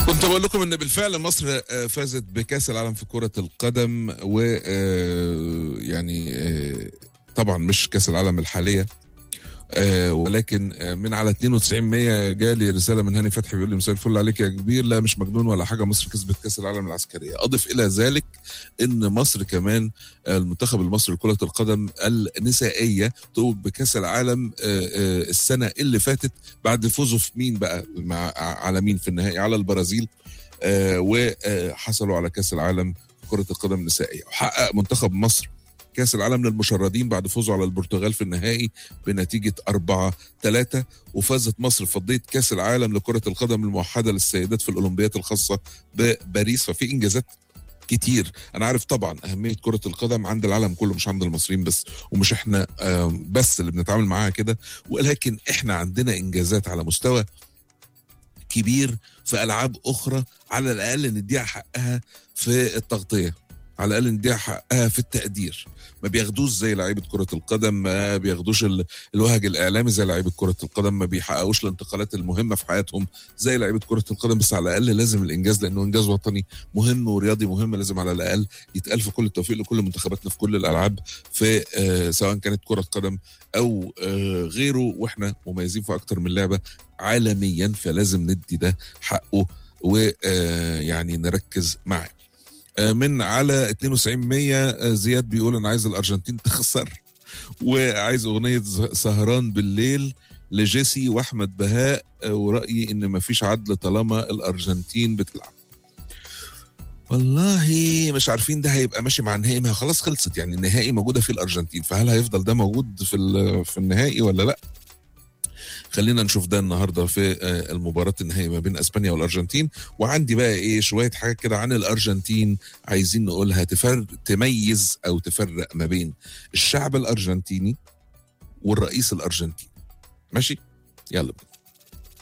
كنت بقول لكم ان بالفعل مصر آه، فازت بكاس العالم في كرة القدم و آه، يعني آه، طبعا مش كاس العالم الحالية آه، ولكن آه، من على 92 100 جالي رساله من هاني فتحي بيقول لي مساء الفل عليك يا كبير لا مش مجنون ولا حاجه مصر كسبت كاس العالم العسكريه اضف الى ذلك ان مصر كمان آه، المنتخب المصري لكره القدم النسائيه توج بكاس العالم آه، آه، السنه اللي فاتت بعد فوزه في مين بقى مع على مين في النهائي على البرازيل آه، وحصلوا على كاس العالم في كره القدم النسائيه وحقق منتخب مصر كاس العالم للمشردين بعد فوزه على البرتغال في النهائي بنتيجه 4 3 وفازت مصر في فضيه كاس العالم لكره القدم الموحده للسيدات في الاولمبيات الخاصه بباريس ففي انجازات كتير انا عارف طبعا اهميه كره القدم عند العالم كله مش عند المصريين بس ومش احنا آم، بس اللي بنتعامل معاها كده ولكن احنا عندنا انجازات على مستوى كبير في العاب اخرى على الاقل نديها حقها في التغطيه على الاقل نديها حقها في التقدير ما بياخدوش زي لعيبه كره القدم ما بياخدوش ال- الوهج الاعلامي زي لعيبه كره القدم ما بيحققوش الانتقالات المهمه في حياتهم زي لعيبه كره القدم بس على الاقل لازم الانجاز لانه انجاز وطني مهم ورياضي مهم لازم على الاقل يتقال في كل التوفيق لكل منتخباتنا في كل الالعاب في آه سواء كانت كره قدم او آه غيره واحنا مميزين في اكتر من لعبه عالميا فلازم ندي ده حقه ويعني نركز معاه آه، من على 92 100 آه، زياد بيقول انا عايز الارجنتين تخسر وعايز اغنيه ز- سهران بالليل لجيسي واحمد بهاء آه، ورايي ان مفيش عدل طالما الارجنتين بتلعب والله مش عارفين ده هيبقى ماشي مع النهائي ما هي خلاص خلصت يعني النهائي موجوده في الارجنتين فهل هيفضل ده موجود في ال- في النهائي ولا لا خلينا نشوف ده النهارده في آه، المباراه النهائيه ما بين اسبانيا والارجنتين وعندي بقى ايه شويه حاجات كده عن الارجنتين عايزين نقولها تفرق تميز او تفرق ما بين الشعب الارجنتيني والرئيس الارجنتيني ماشي يلا بينا